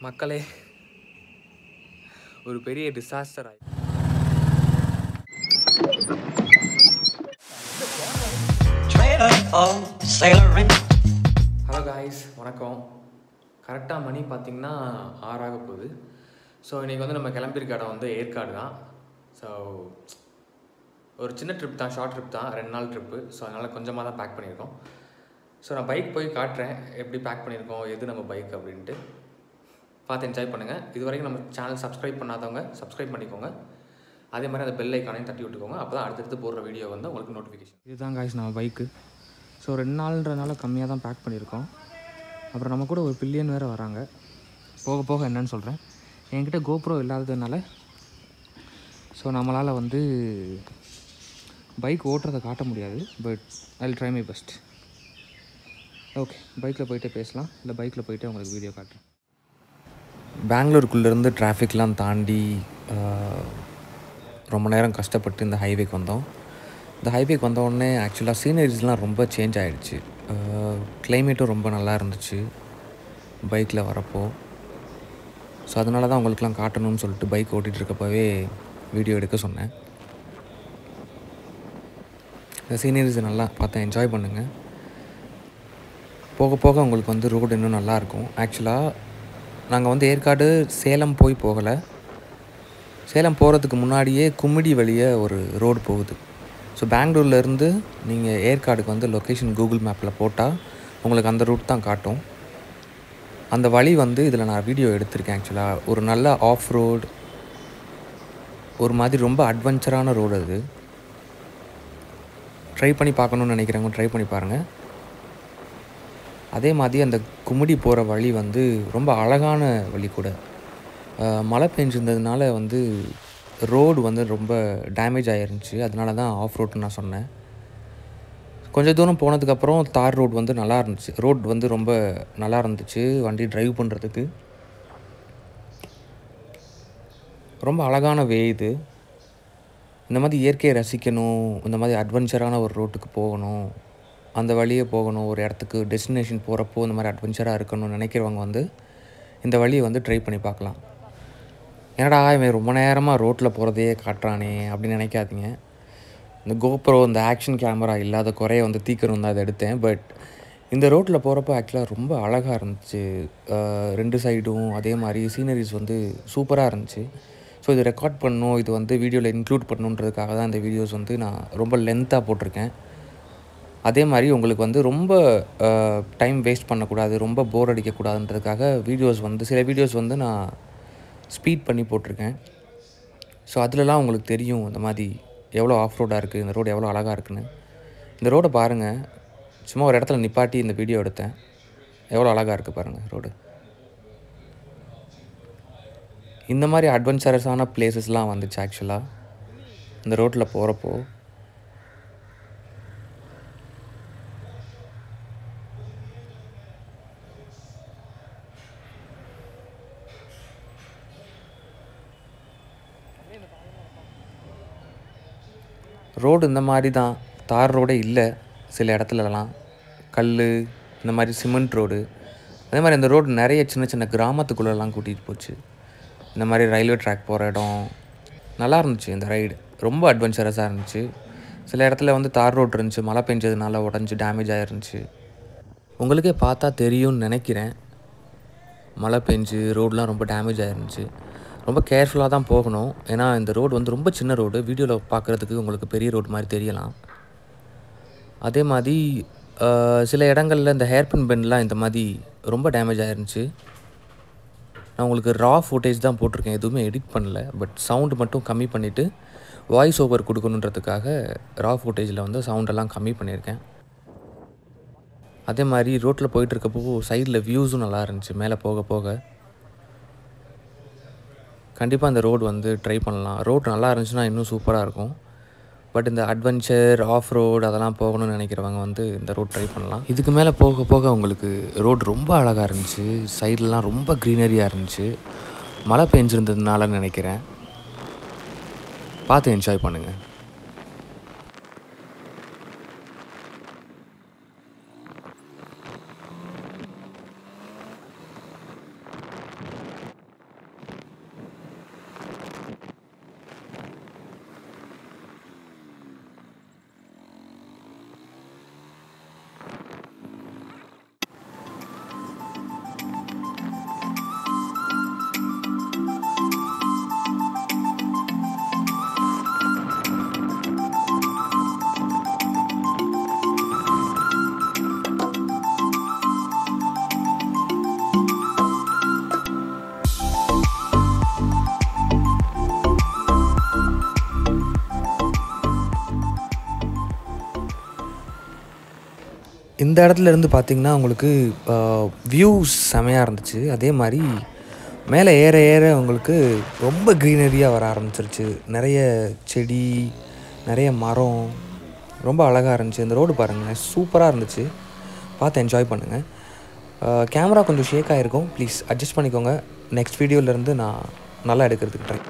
மக்களே ஒரு பெரிய டிசாஸ்டர் ஆகி Trailer for sailoring. Hello guys வணக்கம் கரெக்டாக மணி பார்த்திங்கன்னா ஆறாக போகுது ஸோ இன்றைக்கி வந்து நம்ம கிளம்பியிருக்க இடம் வந்து ஏற்காடு தான் ஸோ ஒரு சின்ன ட்ரிப் தான் ஷார்ட் ட்ரிப் தான் ரெண்டு நாள் ட்ரிப்பு ஸோ அதனால் கொஞ்சமாக தான் பேக் பண்ணியிருக்கோம் ஸோ நான் பைக் போய் காட்டுறேன் எப்படி பேக் பண்ணியிருக்கோம் எது நம்ம பைக் அப்படின்ட்டு பார்த்து என்ஜாய் பண்ணுங்கள் இது வரைக்கும் நம்ம சேனல் சப்ஸ்கிரைப் பண்ணாதவங்க சப்ஸ்கிரைப் பண்ணிக்கோங்க அதே மாதிரி அந்த பெல் ஐக்கானையும் தட்டி விட்டுக்கோங்க அப்போ தான் அடுத்தடுத்து போடுற வீடியோ வந்து உங்களுக்கு நோட்டிஃபிகேஷன் இதுதான் காய்ஸ் நம்ம பைக்கு ஸோ ரெண்டு நாள்ன்றனால கம்மியாக தான் பேக் பண்ணியிருக்கோம் அப்புறம் நம்ம கூட ஒரு பில்லியன் வேறு வராங்க போக போக என்னன்னு சொல்கிறேன் என்கிட்ட கோப்ரோ இல்லாததுனால ஸோ நம்மளால் வந்து பைக் ஓட்டுறதை காட்ட முடியாது but I try my best okay பைக்கில் போயிட்டு பேசலாம் இல்லை பைக்கில் போயிட்டு உங்களுக்கு வீடியோ காட்டுறேன் பெங்களூருக்குள்ளேருந்து டிராஃபிக்லாம் தாண்டி ஆஹ், ரொம்ப நேரம் கஷ்டப்பட்டு இந்த ஹைவேக்கு வந்தோம் இந்த ஹைவேக்கு வந்த உடனே ஆக்சுவலாக சீனரிஸ்லாம் ரொம்ப சேஞ்ச் ஆகிடுச்சு கிளைமேட்டும் ரொம்ப நல்லா இருந்துச்சு பைக்கில் வரப்போ ஸோ அதனால தான் உங்களுக்குலாம் காட்டணும்னு சொல்லிட்டு பைக் ஓட்டிகிட்டு இருக்கப்போவே வீடியோ எடுக்க சொன்னேன் இந்த சீனரிஸ் நல்லா பார்த்து என்ஜாய் பண்ணுங்கள் போக போக உங்களுக்கு வந்து ரோடு இன்னும் நல்லாயிருக்கும் ஆக்சுவலாக நாங்கள் வந்து ஏற்காடு சேலம் போய் போகலை சேலம் போகிறதுக்கு முன்னாடியே கும்மிடி வழியே ஒரு ரோடு போகுது ஸோ பெங்களூர்லேருந்து நீங்கள் ஏற்காடுக்கு வந்து லொக்கேஷன் கூகுள் மேப்பில் போட்டால் உங்களுக்கு அந்த ரூட் தான் காட்டும் அந்த வழி வந்து இதில் நான் வீடியோ எடுத்திருக்கேன் ஆக்சுவலாக ஒரு நல்ல ஆஃப் ரோடு ஒரு மாதிரி ரொம்ப அட்வென்ச்சரான ரோடு அது ட்ரை பண்ணி பார்க்கணுன்னு நினைக்கிறவங்க ட்ரை பண்ணி பாருங்கள் அதே மாதிரி அந்த கும்மிடி போகிற வழி வந்து ரொம்ப அழகான வழி கூட அஹ் மழை பெஞ்சிருந்ததுனால வந்து ரோடு வந்து ரொம்ப டேமேஜ் ஆயிருந்துச்சு அதனால தான் ஆஃப் ரோட்னு நான் சொன்னேன் கொஞ்சம் தூரம் போனதுக்கப்புறம் தார் ரோடு வந்து நல்லா இருந்துச்சு ரோட் வந்து ரொம்ப நல்லா இருந்துச்சு வண்டி டிரைவ் பண்ணுறதுக்கு ரொம்ப அழகான வே இது இந்த மாதிரி இயற்கையை ரசிக்கணும் இந்த மாதிரி அட்வென்ச்சரான ஒரு ரோட்டுக்கு போகணும் அந்த வழியே போகணும் ஒரு இடத்துக்கு டெஸ்டினேஷன் போகிறப்போ இந்த மாதிரி அட்வென்ச்சராக இருக்கணும்னு நினைக்கிறவங்க வந்து இந்த வழியை வந்து ட்ரை பண்ணி பார்க்கலாம் என்னடா இவன் ரொம்ப நேரமாக ரோட்டில் போகிறதையே காட்டுறானே அப்படின்னு நினைக்காதீங்க இந்த கோப்ரோ இந்த ஆக்ஷன் கேமரா இல்லாத குறைய வந்து தீக்கணும் தான் அதை எடுத்தேன் பட் இந்த ரோட்டில் போகிறப்ப ஆக்சுவலாக ரொம்ப அழகாக இருந்துச்சு அஹ் ரெண்டு சைடும் அதே மாதிரி சீனரிஸ் வந்து சூப்பராக இருந்துச்சு ஸோ இது ரெக்கார்ட் பண்ணணும் இது வந்து வீடியோவில் இன்க்ளூட் பண்ணணுன்றதுக்காக தான் இந்த வீடியோஸ் வந்து நான் ரொம்ப லென்த்தாக போட்டிருக்கேன் அதே மாதிரி உங்களுக்கு வந்து ரொம்ப டைம் வேஸ்ட் பண்ணக்கூடாது ரொம்ப போர் அடிக்கக்கூடாதுன்றதுக்காக வீடியோஸ் வந்து சில வீடியோஸ் வந்து நான் ஸ்பீட் பண்ணி போட்டிருக்கேன் ஸோ அதிலலாம் உங்களுக்கு தெரியும் இந்த மாதிரி எவ்வளோ ஆஃப் ரோடாக இருக்குது இந்த ரோடு எவ்வளோ அழகாக இருக்குன்னு இந்த ரோடை பாருங்கள் சும்மா ஒரு இடத்துல நிப்பாட்டி இந்த வீடியோ எடுத்தேன் எவ்வளோ அழகாக இருக்குது பாருங்கள் ரோடு இந்த மாதிரி அட்வென்ச்சரஸான பிளேசஸ்லாம் வந்துச்சு ஆக்சுவலாக இந்த ரோட்டில் போகிறப்போ ரோடு இந்த மாதிரி தான் தார் ரோடே இல்லை சில இடத்துலலாம் கல் இந்த மாதிரி சிமெண்ட் ரோடு அதே மாதிரி இந்த ரோடு நிறைய சின்ன சின்ன கிராமத்துக்குள்ளெல்லாம் கூட்டிகிட்டு போச்சு இந்த மாதிரி ரயில்வே ட்ராக் போகிற இடம் நல்லா இருந்துச்சு இந்த ரைடு ரொம்ப அட்வென்ச்சரஸாக இருந்துச்சு சில இடத்துல வந்து தார் ரோடு இருந்துச்சு மழை பெஞ்சதுனால உடஞ்சி டேமேஜ் ஆயிருந்துச்சு உங்களுக்கே பார்த்தா தெரியும்னு நினைக்கிறேன் மழை பெஞ்சு ரோடெலாம் ரொம்ப டேமேஜ் ஆயிருந்துச்சு ரொம்ப கேர்ஃபுல்லாக தான் போகணும் ஏன்னா இந்த ரோடு வந்து ரொம்ப சின்ன ரோடு வீடியோவில் பார்க்குறதுக்கு உங்களுக்கு பெரிய ரோடு மாதிரி தெரியலாம் அதே மாதிரி அஹ், சில இடங்களில் இந்த ஹேர்பின் பென்லாம் இந்த மாதிரி ரொம்ப டேமேஜ் ஆயிருந்துச்சு நான் உங்களுக்கு ரா ஃபுட்டேஜ் தான் போட்டிருக்கேன் எதுவுமே எடிட் பண்ணல பட் சவுண்டு மட்டும் கம்மி பண்ணிவிட்டு வாய்ஸ் ஓவர் கொடுக்கணுன்றதுக்காக ரா ஃபுட்டேஜில் வந்து சவுண்டெல்லாம் கம்மி பண்ணியிருக்கேன் அதே மாதிரி ரோட்டில் போயிட்டு இருக்கப்போ சைடில் வியூஸும் நல்லா இருந்துச்சு மேலே போக போக கண்டிப்பாக இந்த ரோடு வந்து ட்ரை பண்ணலாம் ரோடு நல்லா இருந்துச்சுன்னா இன்னும் சூப்பராக இருக்கும் பட் இந்த அட்வென்ச்சர் ஆஃப் ரோடு அதெல்லாம் போகணும்னு நினைக்கிறவங்க வந்து இந்த ரோட் ட்ரை பண்ணலாம் இதுக்கு மேலே போக போக உங்களுக்கு ரோடு ரொம்ப அழகாக இருந்துச்சு சைட்லலாம் ரொம்ப க்ரீனரியாக இருந்துச்சு மழை பெஞ்சிருந்ததுனால நினைக்கிறேன் பார்த்து என்ஜாய் பண்ணுங்கள் இந்த இடத்துல இருந்து பார்த்தீங்கன்னா உங்களுக்கு வியூஸ் செமையாக இருந்துச்சு அதே மாதிரி மேலே ஏற ஏற உங்களுக்கு ரொம்ப க்ரீனரியாக வர ஆரம்பிச்சிருச்சு நிறைய செடி நிறைய மரம் ரொம்ப அழகாக இருந்துச்சு இந்த ரோடு பாருங்கள் சூப்பராக இருந்துச்சு பார்த்து என்ஜாய் பண்ணுங்கள் கேமரா கொஞ்சம் ஷேக் ஆகிருக்கும் ப்ளீஸ் அட்ஜஸ்ட் பண்ணிக்கோங்க நெக்ஸ்ட் வீடியோலேருந்து நான் நல்லா எடுக்கிறதுக்கு ட்ரை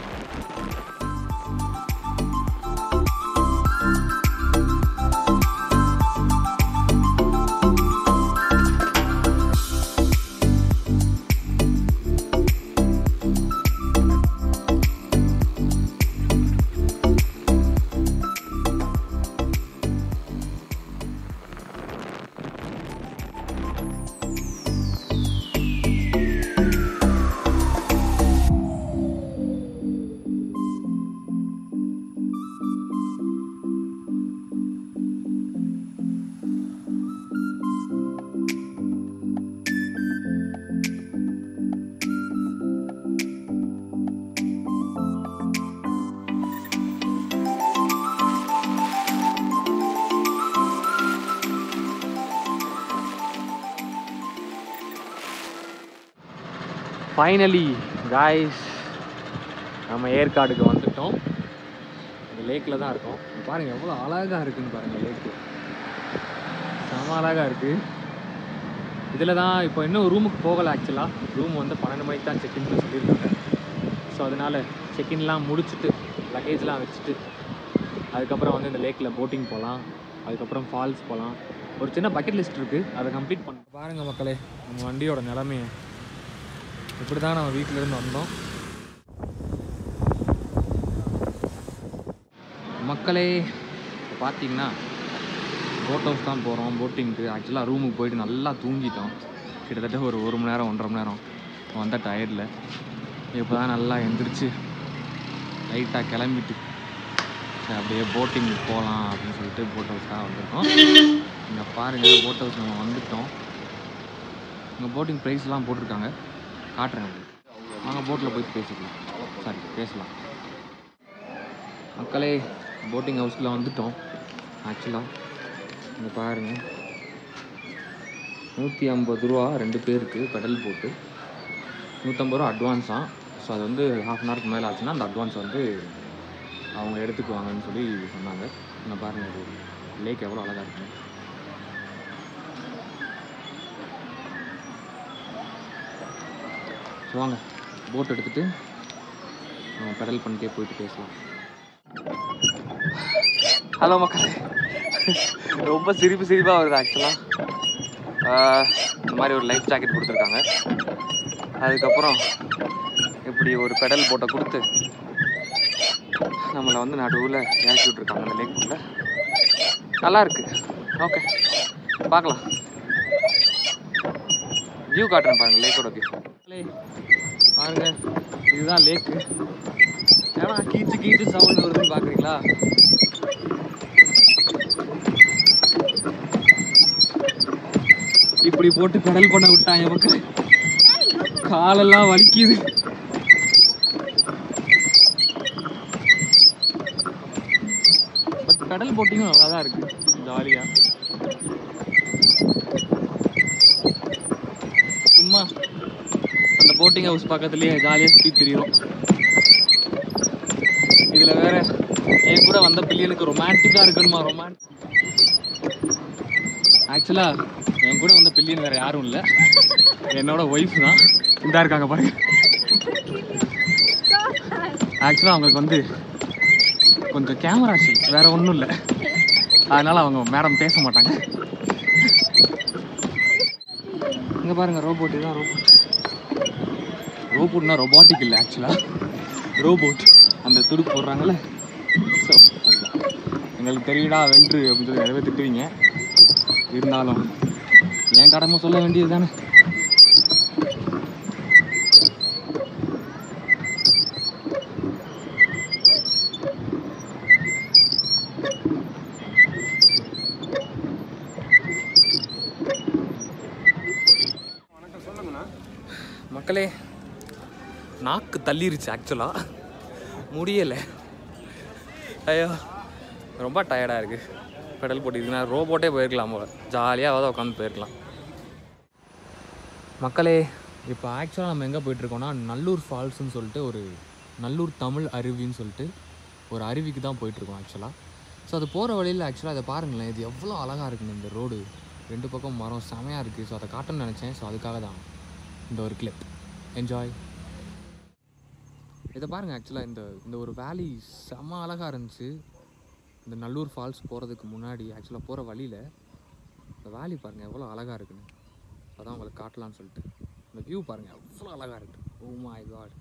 ஃபைனலி காய்ஸ் நம்ம ஏற்காடுக்கு வந்துட்டோம் இந்த லேக்கில் தான் இருக்கோம் இங்க பாருங்க எவ்வளோ அழகாக இருக்குன்னு பாருங்க லேக்கு செம அழகாக இருக்குது இதில் தான் இப்போ இன்னும் ரூமுக்கு போகலை ஆக்சுவலாக ரூம் வந்து பன்னெண்டு மணிக்கு தான் செக்இன் சொல்லியிருக்காங்க ஸோ அதனால் செக்இன்லாம் முடிச்சுட்டு லக்கேஜ்லாம் வச்சுட்டு அதுக்கப்புறம் வந்து இந்த லேக்கில் போட்டிங் போகலாம் அதுக்கப்புறம் ஃபால்ஸ் போகலாம் ஒரு சின்ன பக்கெட் லிஸ்ட் இருக்குது அதை கம்ப்ளீட் பண்ண பாருங்கள் மக்களே நம்ம வண்டியோட நிலமையை இப்படி தான் நம்ம வீட்டில இருந்து வந்தோம் மக்களே இப்போ பார்த்தீங்கன்னா போட் ஹவுஸ் தான் போகிறோம் போட்டிங்க்கு ஆக்சுவலாக ரூமுக்கு போயிட்டு நல்லா தூங்கிட்டோம் கிட்டத்தட்ட ஒரு ஒரு மணி நேரம் ஒன்றரை மணி நேரம் வந்த டயர்டில் இப்போ தான் நல்லா எந்திரிச்சு லைட்டாக கிளம்பிட்டு சரி அப்படியே போட்டிங் போகலாம் அப்படின்னு சொல்லிட்டு போட் ஹவுஸ் தான் வந்திருக்கோம் இங்கே பாருங்கள் போட் ஹவுஸ் நம்ம வந்துட்டோம் இங்கே போட்டிங் ப்ரைஸ்லாம் போட்டிருக்காங்க காட்டுறேன் உங்களுக்கு வாங்க போட்டில் போய் பேசிக்கலாம் சாரி பேசலாம் மக்களே போட்டிங் ஹவுஸில் வந்துட்டோம் ஆக்சுவலாக இங்கே பாருங்கள் நூற்றி ஐம்பது ரூபா ரெண்டு பேருக்கு பெடல் போட்டு நூற்றம்பது ரூபா அட்வான்ஸாக ஸோ அது வந்து ஹாஃப் அன் ஹவருக்கு மேலே ஆச்சுன்னா அந்த அட்வான்ஸ் வந்து அவங்க எடுத்துக்குவாங்கன்னு சொல்லி சொன்னாங்க இங்கே பாருங்கள் இது லேக் எவ்வளோ அழகாக இருக்குன்னு ஸோ வாங்க போட் எடுத்துகிட்டு நம்ம பெடல் பண்ணிட்டே போயிட்டு பேசலாம் ஹலோ மக்களே ரொம்ப சிரிப்பு சிரிப்பாக வருது ஆக்சுவலாக இந்த மாதிரி ஒரு லைஃப் ஜாக்கெட் கொடுத்துருக்காங்க அதுக்கப்புறம் இப்படி ஒரு பெடல் போட்டை கொடுத்து நம்மளை வந்து நடுவில் இறக்கி விட்ருக்காங்க அந்த லேக்குள்ளே நல்லா இருக்கு ஓகே பார்க்கலாம் வியூ காட்டுறேன் பாருங்க லேக்கோட வியூ பாருங்க இதுதான் லேக்கு ஏன்னா கீச்சு கீச்சு சவுண்ட் வருதுன்னு பார்க்குறீங்களா இப்படி போட்டு பெடல் பண்ண விட்டாங்க மக்கள் காலெல்லாம் வலிக்குது பட் பெடல் போட்டிங்கும் நல்லா தான் இருக்கு ஜாலியாக சும்மா அந்த போட்டிங் ஹவுஸ் பக்கத்துலேயே ஜாலியாக சுற்றி திரியும் இதில் வேற என் கூட வந்த பிள்ளைகளுக்கு ரொமான்டிக்காக இருக்கணுமா ரொமான்டிக் ஆக்சுவலாக என் கூட வந்த பில்லியன் வேற யாரும் இல்லை என்னோட ஒய்ஃப் தான் இந்தா இருக்காங்க பாருங்க ஆக்சுவலாக அவங்களுக்கு வந்து கொஞ்சம் கேமரா ஷீ வேற ஒன்றும் இல்லை அதனால அவங்க மேடம் பேச மாட்டாங்க இங்கே பாருங்க ரோபோட் இதுதான் ரோபோட் ரோபோட்னா ரொபாட்டிக் இல்லை ஆக்சுவலாக ரோபோட் அந்த துடுப்பு போடுறாங்கல்ல ஸோ எங்களுக்கு தெரியுடா வென்று அப்படின்னு சொல்லி நிறைய பேர் திட்டுவீங்க இருந்தாலும் என் கடமை சொல்ல வேண்டியது தானே மக்களே நாக்கு தள்ளிருச்சு ஆக்சுவலாக முடியலை ஐயோ ரொம்ப டயர்டாக இருக்குது பெடல் போட்டிருக்குன்னா ரோபோட்டே போயிருக்கலாம் போல ஜாலியாக அதை உட்காந்து போயிருக்கலாம் மக்களே இப்போ ஆக்சுவலாக நம்ம எங்கே போயிட்டுருக்கோம்னா நல்லூர் ஃபால்ஸ்னு சொல்லிட்டு ஒரு நல்லூர் தமிழ் அருவின்னு சொல்லிட்டு ஒரு அருவிக்கு தான் போயிட்டுருக்கோம் ஆக்சுவலாக ஸோ அது போகிற வழியில் ஆக்சுவலாக அதை பாருங்களேன் இது எவ்வளோ அழகாக இருக்குங்க இந்த ரோடு ரெண்டு பக்கம் மரம் செமையாக இருக்குது ஸோ அதை காட்டணும்னு நினச்சேன் ஸோ அதுக்காக தான் இந்த ஒரு கிளிப் என்ஜாய் இதை பாருங்கள் ஆக்சுவலாக இந்த இந்த ஒரு வேலி செம அழகாக இருந்துச்சு இந்த நல்லூர் ஃபால்ஸ் போகிறதுக்கு முன்னாடி ஆக்சுவலாக போகிற வழியில் இந்த வேலி பாருங்கள் எவ்வளோ அழகாக இருக்குன்னு அதான் உங்களுக்கு காட்டலாம்னு சொல்லிட்டு இந்த வியூ பாருங்கள் எவ்வளோ அழகாக இருக்கு ஓ மை காட்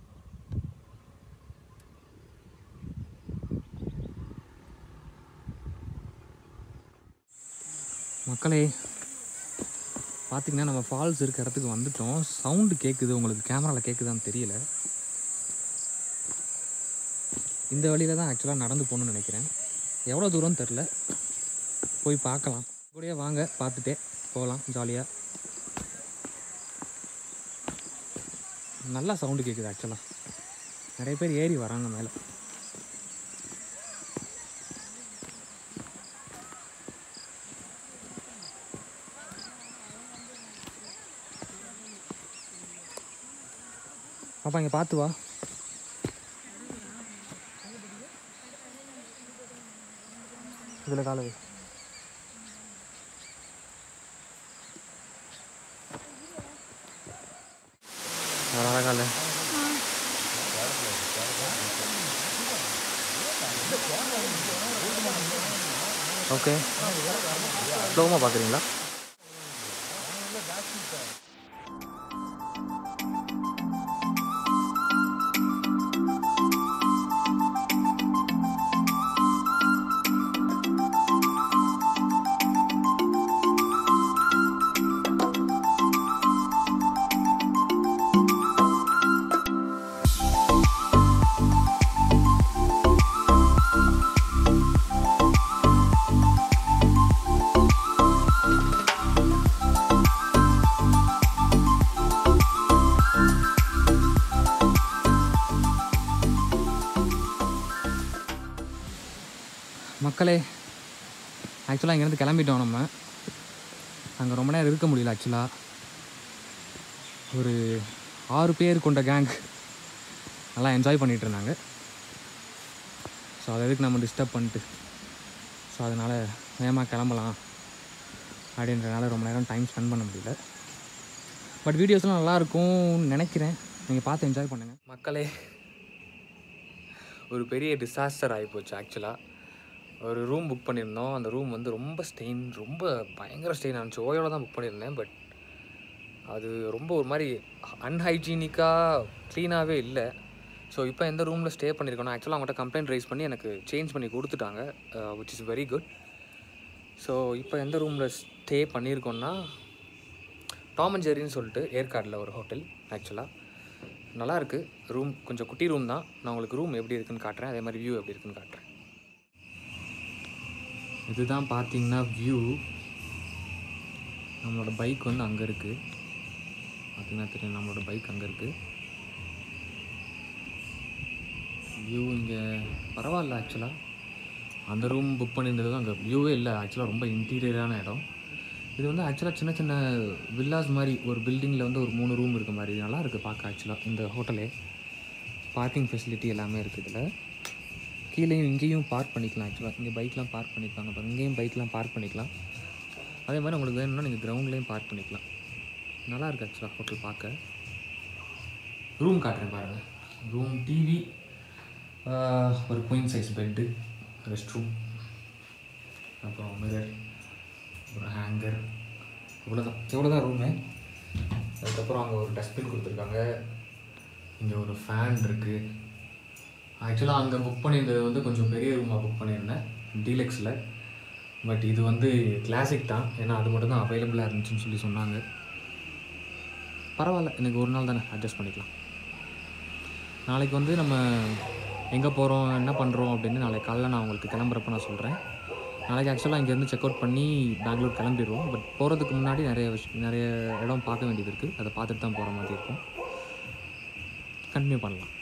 மக்களே பார்த்தீங்கன்னா நம்ம ஃபால்ஸ் இருக்க இடத்துக்கு வந்துட்டோம் சவுண்டு கேட்குது உங்களுக்கு கேமராவில் கேட்குதான்னு தெரியல இந்த வழியில் தான் ஆக்சுவலாக நடந்து போகணும்னு நினைக்கிறேன் எவ்வளோ தூரம் தெரில போய் பார்க்கலாம் கூடயே வாங்க பார்த்துட்டே போகலாம் ஜாலியாக நல்லா சவுண்டு கேட்குது ஆக்சுவலாக நிறைய பேர் ஏறி வராங்க மேலே பாப்பா இங்கே பார்த்து வா இதில் கால வை வேற அழகா இல்லை ஓகே ஸ்லோமாக பார்க்குறீங்களா மக்களே ஆக்சுவலாக இங்கேருந்து கிளம்பிட்டோம் நம்ம அங்கே ரொம்ப நேரம் இருக்க முடியல ஆக்சுவலாக ஒரு ஆறு பேர் கொண்ட கேங் நல்லா என்ஜாய் பண்ணிகிட்டு இருந்தாங்க ஸோ அதை எதுக்கு நம்ம டிஸ்டர்ப் பண்ணிட்டு ஸோ அதனால் வேகமாக கிளம்பலாம் அப்படின்றனால ரொம்ப நேரம் டைம் ஸ்பெண்ட் பண்ண முடியல பட் வீடியோஸ்லாம் நல்லாயிருக்கும்னு நினைக்கிறேன் நீங்கள் பார்த்து என்ஜாய் பண்ணுங்கள் மக்களே ஒரு பெரிய டிசாஸ்டர் ஆகிப்போச்சு ஆக்சுவலாக ஒரு ரூம் புக் பண்ணியிருந்தோம் அந்த ரூம் வந்து ரொம்ப ஸ்டெயின் ரொம்ப பயங்கர ஸ்டெயின் ஆனிச்சு ஓயோட தான் புக் பண்ணியிருந்தேன் பட் அது ரொம்ப ஒரு மாதிரி அன்ஹைஜீனிக்காக க்ளீனாகவே இல்லை ஸோ இப்போ எந்த ரூமில் ஸ்டே பண்ணியிருக்கோம் ஆக்சுவலாக அவங்கள்ட்ட கம்ப்ளைண்ட் ரைஸ் பண்ணி எனக்கு சேஞ்ச் பண்ணி கொடுத்துட்டாங்க which is very good so இப்போ எந்த ரூமில் ஸ்டே பண்ணியிருக்கோன்னா டாம் அண்ட் ஜெரின்னு சொல்லிட்டு ஏற்காடில் ஒரு ஹோட்டல் ஆக்சுவலாக நல்லா இருக்குது ரூம் கொஞ்சம் குட்டி ரூம் தான் நான் உங்களுக்கு ரூம் எப்படி இருக்குன்னு காட்டுறேன் அதே மாதிரி வியூ எப்படி இருக்குன்னு காட்டுறேன் இதுதான் பார்த்தீங்கன்னா வியூ நம்மளோட பைக் வந்து அங்கே இருக்குது பார்த்தீங்கன்னா தெரியும் நம்மளோட பைக் அங்கே இருக்குது வியூ இங்கே பரவாயில்ல ஆக்சுவலாக அந்த ரூம் புக் பண்ணியிருந்தது அங்கே வியூவே இல்லை ஆக்சுவலாக ரொம்ப இன்டீரியரான இடம் இது வந்து ஆக்சுவலாக சின்ன சின்ன வில்லாஸ் மாதிரி ஒரு பில்டிங்கில் வந்து ஒரு மூணு ரூம் இருக்க மாதிரி நல்லா இருக்குது பார்க்க ஆக்சுவலாக இந்த ஹோட்டலே பார்க்கிங் ஃபெசிலிட்டி எல்லாமே இருக்குது இதில் கீழேயும் இங்கேயும் பார்க் பண்ணிக்கலாம் ஆக்சுவலாக இங்கே பைக்லாம் பார்க் பண்ணியிருக்காங்க பாருங்க இங்கேயும் பைக்லாம் பார்க் பண்ணிக்கலாம் அதே மாதிரி உங்களுக்கு வேணும்னா நீங்கள் கிரவுண்ட்லேயும் பார்க் பண்ணிக்கலாம் நல்லா இருக்குது ஆக்சுவலாக ஹோட்டல் பார்க்க ரூம் காட்டுறேன் பாருங்கள் ரூம் டிவி ஒரு queen size bed rest room அப்புறம் மிரர் ஒரு ஹேங்கர் இவ்வளோதான் இவ்வளோதான் ரூமு அதுக்கப்புறம் அங்கே ஒரு டஸ்ட்பின் கொடுத்துருக்காங்க இங்கே ஒரு ஃபேன் இருக்குது ஆக்சுவலாக அங்கே புக் பண்ணியிருந்தது வந்து கொஞ்சம் பெரிய ரூமாக புக் பண்ணியிருந்தேன் டீலக்ஸில் பட் இது வந்து கிளாசிக் தான் ஏன்னா அது மட்டும் தான் அவைலபிளாக இருந்துச்சுன்னு சொல்லி சொன்னாங்க பரவாயில்ல எனக்கு ஒரு நாள் தானே அட்ஜஸ்ட் பண்ணிக்கலாம் நாளைக்கு வந்து நம்ம எங்கே போகிறோம் என்ன பண்ணுறோம் அப்படின்னு நாளைக்கு காலைல நான் உங்களுக்கு கிளம்புறப்ப நான் சொல்கிறேன் நாளைக்கு ஆக்சுவலாக இங்கேருந்து செக் அவுட் பண்ணி பெங்களூர் கிளம்பிடுவோம் பட் போகிறதுக்கு முன்னாடி நிறைய விஷயம் நிறைய இடம் பார்க்க வேண்டியது இருக்குது அதை பார்த்துட்டு தான் போகிற மாதிரி இருக்கும் கண்டினியூ பண்ணலாம்